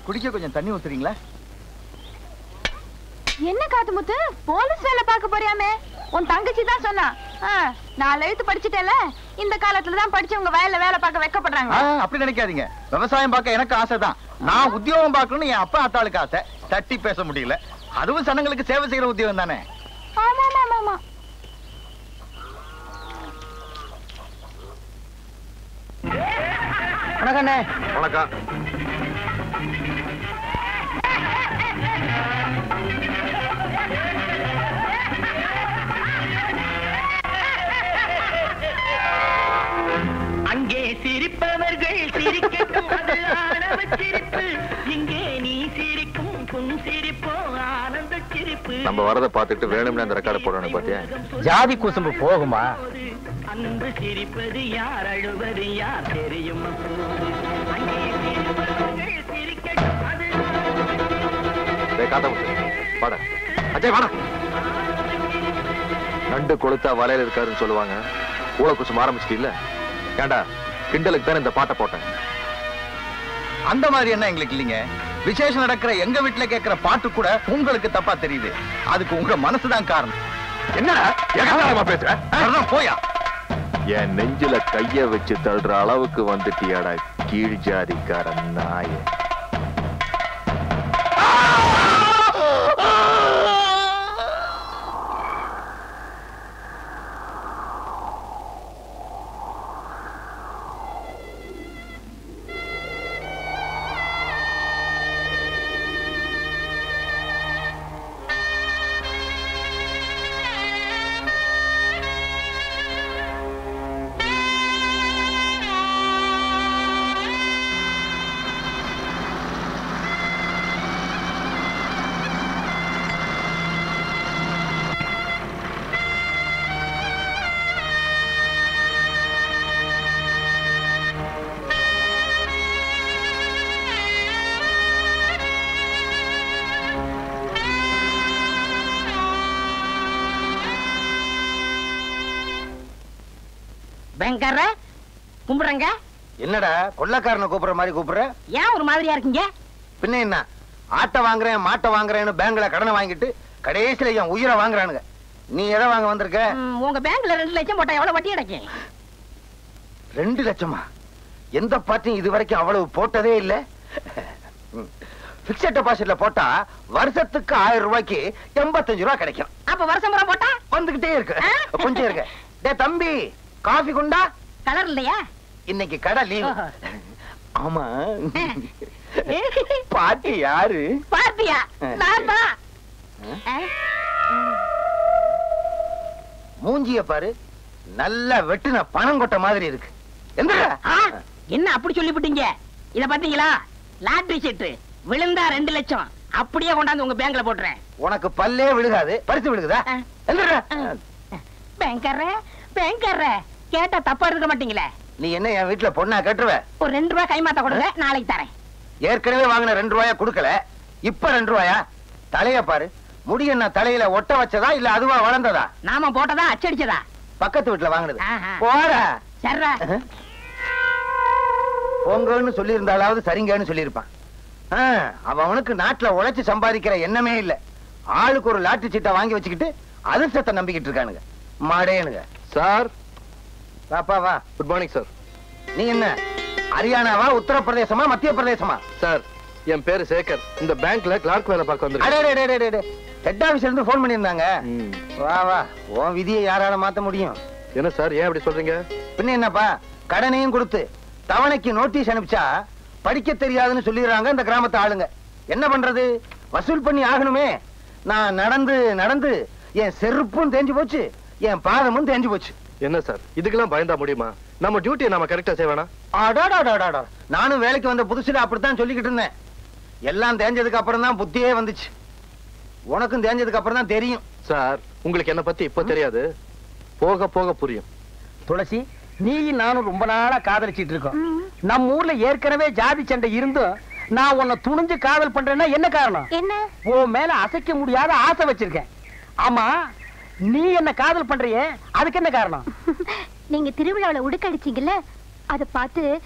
குடிக்க கொஞ்சம் தண்ணி ஊத்துறீங்களா என்ன காத்து முத்து போலீஸ் வேலை பார்க்க போறியாமே உன் தங்கச்சி தான் சொன்னா ஆ, நாலு எழுத்து படிச்சுட்டேல இந்த காலத்துல தான் படிச்சவங்க வயல்ல வேலை பார்க்க வெக்கப்படுறாங்க ஆ, அப்படி நினைக்காதீங்க விவசாயம் பார்க்க எனக்கு ஆசை தான் நான் உத்தியோகம் பார்க்கணும்னு என் அப்பா அத்தாளுக்கு ஆசை தட்டி பேச முடியல அதுவும் சனங்களுக்கு சேவை செய்யற உத்தியோகம் தானே ஆமா ஆமா ஆமா வணக்கண்ணே வணக்கம் அங்கே சிரிப்பவர்கள் சிரிக்கட்டும் அது ஆணவ சிரிப்பு இங்கே நீ சிரிக்கும் புன் சிரிப்போ ஆனந்த சிரிப்பு நம்ம வரதை பார்த்துட்டு வேணும்னு அந்த ரெக்கார்டு போடணும் பாத்தியா ஜாதி குசும்பு போகுமா அன்பு சிரிப்பது யார் அழுவது யார் தெரியும் அப்போது. அங்கே சிரிப்பவர்கள் சிரிக்கட்டும் அது டேய் காத்த முத்து வாடா அஜய் வாடா நண்டு கொளுத்தா வலையில இருக்காருன்னு சொல்லுவாங்க ஊழ குசும் ஆரம்பிச்சிட்டீல்ல ஏண்டா கிண்டலுக்கு தானே இந்த பாட்டை போட்டேன் அந்த மாதிரி என்ன எங்களுக்கு இல்லைங்க விசேஷம் நடக்கிற எங்க வீட்டுல கேட்கிற பாட்டு கூட உங்களுக்கு தப்பா தெரியுது அதுக்கு உங்க மனசுதான் காரணம் என்னடா எகத்தாளமா பேசுற அதான் போயா என் நெஞ்சில கைய வச்சு தள்ளுற அளவுக்கு வந்துட்டியாடா கீழ் ஜாதிக்கார நாய பயங்கர கும்பிடுறங்க என்னடா கொள்ளக்காரனை கூப்பிடுற மாதிரி கூப்பிடுற ஏன் ஒரு மாதிரியா இருக்கீங்க பின்ன என்ன ஆட்டை வாங்குறேன் மாட்டை வாங்குறேன்னு பேங்க்ல கடனை வாங்கிட்டு கடைசியில என் உயிரை வாங்குறானுங்க நீ எதை வாங்க வந்திருக்க ம், உங்க பேங்க்ல ரெண்டு லட்சம் போட்டா எவ்வளவு வட்டி கிடைக்கும் ரெண்டு லட்சமா எந்த பார்ட்டியும் இது வரைக்கும் அவ்வளவு போட்டதே இல்ல பிக்சட் டெபாசிட்ல போட்டா வருஷத்துக்கு ஆயிரம் ரூபாய்க்கு எண்பத்தஞ்சு ரூபாய் கிடைக்கும் அப்ப வருஷம் பூரா போட்டா வந்துகிட்டே இருக்கு ஆ? கொஞ்சம் இருக்கு டே தம்பி காஃபி குண்டா கலர் இல்லையா இன்னைக்கு கடை லீவ் ஓஹோ. ஆமா பாட்டி யாரு பார்த்தியா நான் தான் ஆ? மூஞ்சிய பாரு நல்லா வெட்டுன பணம் கொட்ட மாதிரி இருக்கு எந்த ஆ, என்ன அப்படி சொல்லிவிட்டீங்க இத பாத்தீங்களா லாட்டரி சீட்டு விழுந்தா ரெண்டு லட்சம் அப்படியே கொண்டாந்து உங்க பேங்க்ல போட்டுறேன் உனக்கு பல்லே விழுகாது பரிசு விழுகுதா ஆ. எந்திரா. பேங்கர்ற பேங்கர்ற கேட்டா தப்பா இருக்க மாட்டீங்களே நீ என்ன என் வீட்டுல பொண்ணா கட்டுருவ ஒரு ரெண்டு ரூபாய் கைமாத்த கொடுங்க நாளைக்கு தரேன் ஏற்கனவே வாங்கின ரெண்டு ரூபாயா கொடுக்கல இப்ப ரெண்டு ரூபாயா தலைய பாரு முடி என்ன தலையில ஒட்ட வச்சதா இல்ல அதுவா வளர்ந்ததா நாம போட்டதா அச்சடிச்சதா பக்கத்து வீட்டுல வாங்கினது ஆஹா. போற சர்ரா போங்கன்னு சொல்லி இருந்தாலாவது சரிங்கன்னு சொல்லியிருப்பான் ஆ, அவன் அவனுக்கு நாட்டுல உழைச்சு சம்பாதிக்கிற எண்ணமே இல்ல ஆளுக்கு ஒரு லாட்டரி சீட்டை வாங்கி வச்சுக்கிட்டு அதிர்ஷ்டத்தை நம்பிக்கிட்டு இருக்கானுங்க மாடேனுங்க சார் வாப்பா வா குட் மார்னிங் சார் நீ என்ன ஹரியானாவா உத்தரப்பிரதேசமா மத்திய பிரதேசமா சார் என் பேரு சேகர் இந்த பேங்க்ல கிளார்க் வேலை பார்க்க வந்திருக்கேன் ஹெட் ஆபீஸ்ல இருந்து போன் பண்ணியிருந்தாங்க ம். வா வா உன் விதியை யாரால மாத்த முடியும் என்ன சார் ஏன் அப்படி சொல்றீங்க பின்ன என்னப்பா கடனையும் கொடுத்து தவணைக்கு நோட்டீஸ் அனுப்பிச்சா படிக்க தெரியாதுன்னு சொல்லிடுறாங்க இந்த கிராமத்து ஆளுங்க என்ன பண்றது வசூல் பண்ணி ஆகணுமே நான் நடந்து நடந்து என் செருப்பும் தேஞ்சு போச்சு என் பாதமும் தேஞ்சு போச்சு என்ன சார் இதுக்கெல்லாம் பயந்தா முடியுமா நம்ம டியூட்டியை நாம கரெக்டா செய்வேனா அடாடாடாடாடா. நானும் வேலைக்கு வந்த புதுசுல அப்படித்தான் சொல்லிக்கிட்டு இருந்தேன் எல்லாம் தேஞ்சதுக்கு அப்புறம் தான் புத்தியே வந்துச்சு உனக்கும் தேஞ்சதுக்கு அப்புறம் தான் தெரியும் சார் உங்களுக்கு என்ன பத்தி இப்ப தெரியாது போக போக புரியும் துளசி நீ நானும் ரொம்ப நாளா காதலிச்சிட்டு இருக்கோம் நம்ம ஊர்ல ஏற்கனவே ஜாதி சண்டை இருந்தும் நான் உன்னை துணிஞ்சு காதல் பண்றேன்னா என்ன காரணம் என்ன உன் மேல அசைக்க முடியாத ஆசை வச்சிருக்கேன் ஆமா நீ என்ன காதல் பண்றியே அதுக்கு என்ன காரணம் நீங்க திருவிழாவுல உடுக்கடிச்சீங்கல்ல அத பார்த்து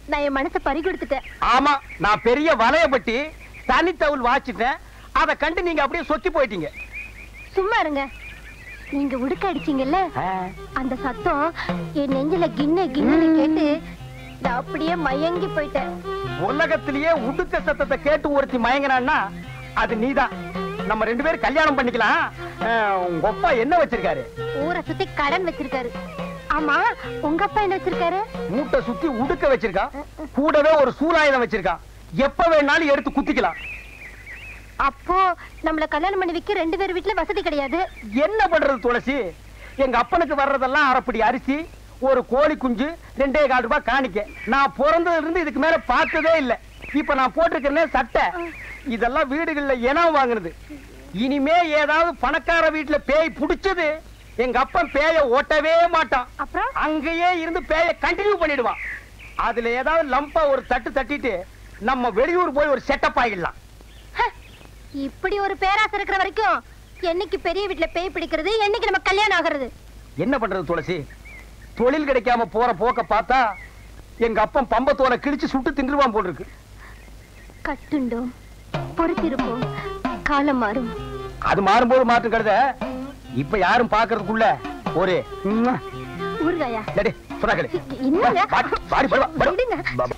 நான் என் மனசை பறி கொடுத்துட்டேன் ஆமா நான் பெரிய வலையப்பட்டி தனித்தவுள் வாச்சிட்டேன் அதை கண்டு நீங்க அப்படியே சொத்தி போயிட்டீங்க சும்மா இருங்க நீங்க உடுக்க அடிச்சீங்கல்ல அந்த சத்தம் என் நெஞ்சில கிண்ண கிண்ணு கேட்டு நான் அப்படியே மயங்கி போயிட்டேன் உலகத்திலேயே உடுக்க சத்தத்தை கேட்டு ஒருத்தி மயங்கினான்னா அது நீதான் நம்ம ரெண்டு பேரும் கல்யாணம் பண்ணிக்கலாம் அஹ், உங்க அப்பா என்ன வச்சிருக்காரு ஊரை சுத்தி கடன் வச்சிருக்காரு ஆமா உங்க அப்பா என்ன வச்சிருக்காரு மூட்டை சுத்தி உடுக்க வச்சிருக்கான் கூடவே ஒரு சூலாயுதம் வச்சிருக்கான் எப்ப வேணாலும் எடுத்து குத்திக்கலாம் அப்போ நம்மள கல்யாணம் பண்ணி வைக்க ரெண்டு பேர் வீட்டுல வசதி கிடையாது என்ன பண்றது துளசி எங்க அப்பனுக்கு வர்றதெல்லாம் அரைப்படி அரிசி ஒரு கோழி குஞ்சு ரெண்டே கால் ரூபாய் காணிக்க நான் பிறந்ததுல இருந்து இதுக்கு மேல பார்த்ததே இல்ல இப்ப நான் போட்டிருக்கிறேனே சட்டை இதெல்லாம் வீடுகள்ல இனம் வாங்குனது இனிமே ஏதாவது பணக்கார வீட்டுல பேய் புடிச்சது எங்க அப்பன் பேய ஓட்டவே மாட்டான் அப்புறம் அங்கேயே இருந்து பேய கண்டினியூ பண்ணிடுவான் அதுல ஏதாவது லம்பா ஒரு தட்டு தட்டிட்டு நம்ம வெளியூர் போய் ஒரு செட்டப் ஆகிடலாம் ஹ, இப்படி ஒரு பேராசை இருக்கிற வரைக்கும் என்னைக்கு பெரிய வீட்டுல பேய் பிடிக்கிறது என்னைக்கு நம்ம கல்யாணம் ஆகுறது என்ன பண்றது துளசி தொழில் கிடைக்காம போற போக்க பார்த்தா எங்க அப்பன் பம்பத்தோலை கிழிச்சு சுட்டு தின்றுவான் போல் இருக்கு கட்டுண்டோம் பொறுத்திருப்போம் காலம் மாறும் அது மாறும்போது மாற்றம் கருத இப்ப யாரும் பாக்குறதுக்குள்ள ஒரு ம்ம். ஊறுகாயா டேய், சொன்னா கேளு. என்னங்க? வாடி, வாடி, வாடி, வாடி. விடுங்க. பாபா.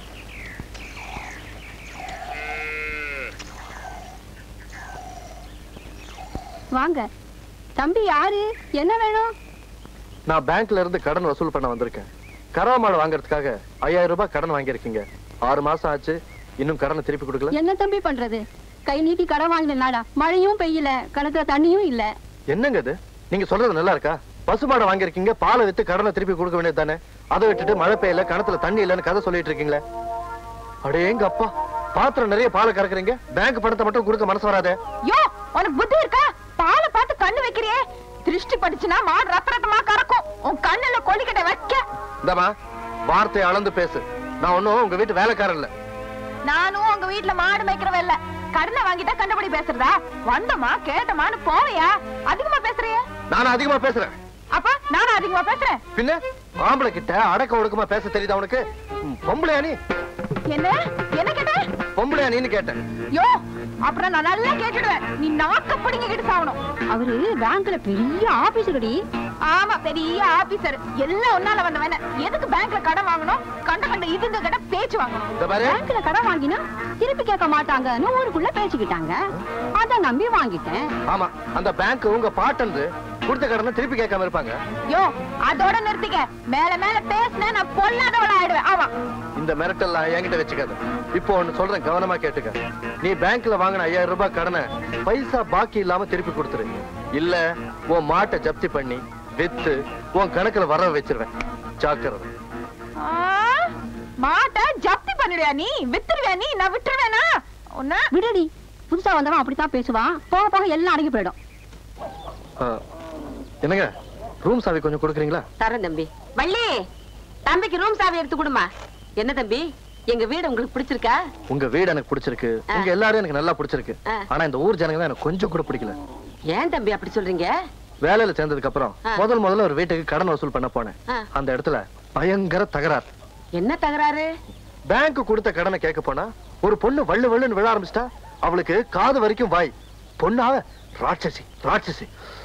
வாங்க தம்பி யாரு என்ன வேணும் நான் பேங்க்ல இருந்து கடன் வசூல் பண்ண வந்திருக்கேன் கறவை மாடு வாங்குறதுக்காக ஐயாயிரம் ரூபாய் கடன் வாங்கியிருக்கீங்க ஆறு மாசம் ஆச்சு இன்னும் கடனை திருப்பி கொடுக்கல என்ன தம்பி பண்றது கை நீட்டி கடன் வாங்கினாடா மழையும் பெய்யல கணக்குல தண்ணியும் இல்ல என்னங்க இது நீங்க சொல்றது நல்லா இருக்கா பசுமாடை வாங்கியிருக்கீங்க பாலை வித்து கடனை திருப்பி கொடுக்க வேண்டியது தானே அதை விட்டுட்டு மழை பெய்யல கிணத்துல தண்ணி இல்லைன்னு கதை சொல்லிட்டு இருக்கீங்களே அடேங்க அப்பா பாத்திரம் நிறைய பாலை கறக்குறீங்க பேங்க் பணத்தை மட்டும் கொடுக்க மனசு வராதே யோ உனக்கு புத்தி இருக்கா பாலை பார்த்து கண்ணு வைக்கிறியே திருஷ்டி படிச்சுனா மாடு ரத்த ரத்தமா கறக்கும் உன் கண்ணுல கொல்லிக்கிட்ட வைக்க இந்தாமா வார்த்தையை அளந்து பேசு நான் ஒண்ணும் உங்க வீட்டு வேலைக்காரன் இல்ல நானும் உங்க வீட்டுல மாடு மேய்க்கிறவ இல்ல கடனை வாங்கிட்டா கண்டபடி பேசுறதா வந்தமா கேட்டமான்னு போவையா அதிகமா பேசுறிய நானும் அதிகமா பேசுறேன் அப்ப நானும் அதிகமா பேசுறேன் பின்ன ஆம்பளை கிட்ட அடக்க ஒடுக்கமா பேச தெரியுதா உனக்கு ம், பொம்பளையா நீ என்ன என்ன கேட்ட பொம்பளையா நீன்னு கேட்டேன் யோ அப்புறம் நான் நல்லா கேட்டுடுவேன் நீ நாக்க பிடிங்கிட்டு சாவணும் அவரு பேங்க்ல பெரிய ஆபீசர் ஆமா பெரிய ஆபீசர் எல்லாம் ஒன்னால வந்தவன எதுக்கு பேங்க்ல கடன் வாங்கணும் கண்ட கண்ட இதுங்க கிட்ட பேச்சு வாங்கணும் இந்த பாரு பேங்க்ல கடன் வாங்கினா திருப்பி கேட்க மாட்டாங்கன்னு ஊருக்குள்ள பேசிக்கிட்டாங்க அத நம்பி வாங்கிட்டேன் ஆமா அந்த பேங்க் உங்க பாட்டந்து கொடுத்த கடனை திருப்பி கேட்காம இருப்பாங்க யோ அதோட நிறுத்திக்க மேல மேல பேசினா நான் பொல்லாதவள ஆயிடுவேன் ஆமா இந்த மிரட்டல்லாம் என்கிட்ட வச்சுக்காத இப்போ ஒண்ணு சொல்றேன் கவனமா கேட்டுக்க நீ பேங்க்ல வாங்கின ஐயாயிரம் ரூபாய் கடனை பைசா பாக்கி இல்லாம திருப்பி கொடுத்துரு இல்ல உன் மாட்டை ஜப்தி பண்ணி வித்து உன் கணக்குல வர வச்சிருவேன் ஜாக்கிரதை ஆ, மாட்டை ஜப்தி பண்ணிடுவியா நீ வித்துருவியா நீ நான் விட்டுருவேனா உன்ன விடுடி புதுசா வந்தவன் அப்படித்தான் பேசுவான் போக போக எல்லாம் அடங்கி போயிடும் ஆ, என்னங்க ரூம் சாவி கொஞ்சம் கொடுக்குறீங்களா தரேன் தம்பி வள்ளி தம்பிக்கு ரூம் சாவி எடுத்து கொடுமா என்ன தம்பி எங்க வீடு உங்களுக்கு பிடிச்சிருக்கா உங்க வீடு எனக்கு பிடிச்சிருக்கு உங்க எல்லாரும் எனக்கு நல்லா பிடிச்சிருக்கு ஆ. ஆனா இந்த ஊர் ஜனங்க தான் எனக்கு கொஞ்சம் கூட பிடிக்கல ஏன் தம்பி அப்படி சொல்றீங்க வேலையில சேர்ந்ததுக்கு அப்புறம் ஆ. முதல் முதல்ல ஒரு வீட்டுக்கு கடன் வசூல் பண்ண போனேன் ஆ. அந்த இடத்துல பயங்கர தகராறு என்ன தகராறு பேங்க் கொடுத்த கடனை கேட்க போனா ஒரு பொண்ணு வள்ளு வள்ளுன்னு விழ ஆரம்பிச்சிட்டா அவளுக்கு காது வரைக்கும் வாய் பொண்ணா ராட்சசி ராட்சசி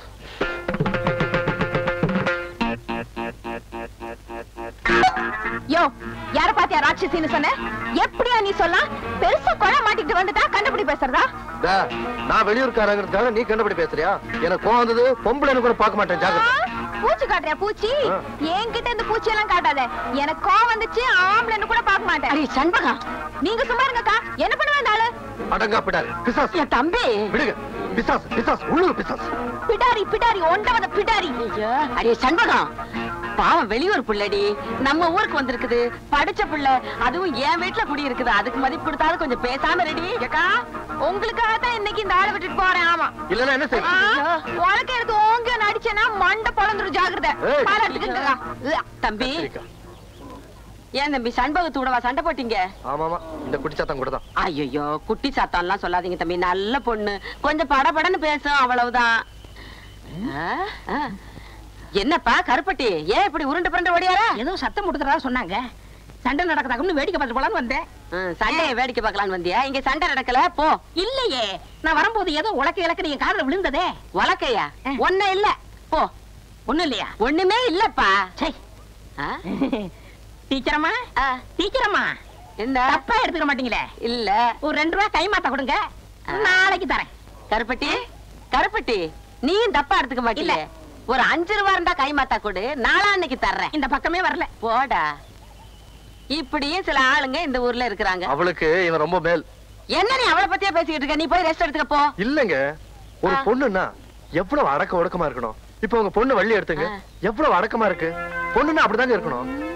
யோ யார பாத்தியா ராட்சசின்னு சொன்ன எப்படியா நீ சொல்லலாம் பெருசா கொலை மாட்டிட்டு வந்துட்டா கண்டுபிடி பேசுறதா டா, நான் வெளியூர்காரங்கிறதுக்காக நீ கண்டுபிடி பேசுறியா எனக்கு கோவம் வந்தது பொம்பளைன்னு கூட பார்க்க மாட்டேன் ஆ, ஜாக்கிரதை பூச்சி காட்டுறியா பூச்சி ஆ. என்கிட்ட இந்த பூச்சி எல்லாம் காட்டாத எனக்கு கோவம் வந்துச்சு ஆம்பளைன்னு கூட பார்க்க மாட்டேன் அடி சண்பகம் நீங்க சும்மா இருங்கக்கா என்ன பண்ணுவேன் இந்த ஆளு அடங்கா பிடாரு பிசாஸ் என் தம்பி விடுங்க பிசாஸ் பிசாஸ் உள்ளூர் பிசாஸ் பிடாரி பிடாரி ஒண்டவத பிடாரி ஐயோ அடி சண்பகம் பாவம் வெளியூர் புள்ளடி நம்ம ஊருக்கு வந்திருக்குது படிச்ச புள்ள அதுவும் என் வீட்டுல குடி இருக்குது அதுக்கு மதிப்பு கொடுத்தாலும் கொஞ்சம் பேசாம ரெடி ஏக்கா உங்களுக்காக தான் இன்னைக்கு இந்த ஆளை விட்டுட்டு போறேன் ஆமா இல்லன்னா என்ன ஆ, செய்ய உனக்கு எடுத்து ஓங்க நடிச்சேன்னா மண்டை பொழந்துரும் ஜாக்கிரதை ஏய். பால் எடுத்துக்கங்கக்கா. உவ்யா. தம்பி ஏன் தம்பி சண்பகத்தோடவா சண்டை போட்டீங்க ஆமாமா இந்த குட்டிச்சாத்தம் கூட தான் ஐயோ குட்டி சாத்தான்லாம் சொல்லாதீங்க தம்பி நல்ல பொண்ணு கொஞ்சம் படபடன்னு பேசும் அவ்வளவுதான் ஆ, ஆ. என்னப்பா கருப்பட்டி ஏன் இப்படி உருண்டு புரண்டு ஓடியாரா ஏதோ சத்தம் கொடுத்துறதா சொன்னாங்க சண்டை நடக்குதாக்குன்னு வேடிக்கை பார்த்து போலான்னு வந்தேன் ம், சண்டைய வேடிக்கை பார்க்கலான்னு வந்தியா இங்க சண்டை நடக்கல போ இல்லையே நான் வரும்போது ஏதோ உலக்க இலக்க என் காதுல விழுந்ததே வழக்கையா ஒண்ணு இல்ல போ ஒண்ணும் இல்லையா ஒண்ணுமே இல்லப்பா சை ஆ? டீச்சரம்மா ஆ, டீச்சரம்மா என்ன தப்பா எடுத்துக்க மாட்டீங்களே இல்ல ஒரு ரெண்டு ரூபா கை மாத்த கொடுங்க நாளைக்கு தரேன் கருப்பட்டி கருப்பட்டி நீயும் தப்பா எடுத்துக்க மாட்டீங்க ஒரு அஞ்சு ரூபா இருந்தா கை மாத்தா கொடு நாளான்னைக்கு தர்றேன் இந்த பக்கமே வரல போடா இப்படியும் சில ஆளுங்க இந்த ஊர்ல இருக்கிறாங்க அவளுக்கு இவன் ரொம்ப மேல் என்ன நீ அவளை பத்தியே பேசிக்கிட்டு இருக்க நீ போய் ரெஸ்ட் எடுத்துக்க போ இல்லங்க ஒரு ஆ. பொண்ணுன்னா எவ்வளவு அடக்க ஒடுக்கமா இருக்கணும் இப்போ உங்க பொண்ணு வள்ளி எடுத்துங்க ஆ. எவ்வளவு அடக்கமா இருக்கு பொண்ணுன்னா அப்படிதாங்க இருக்கணும்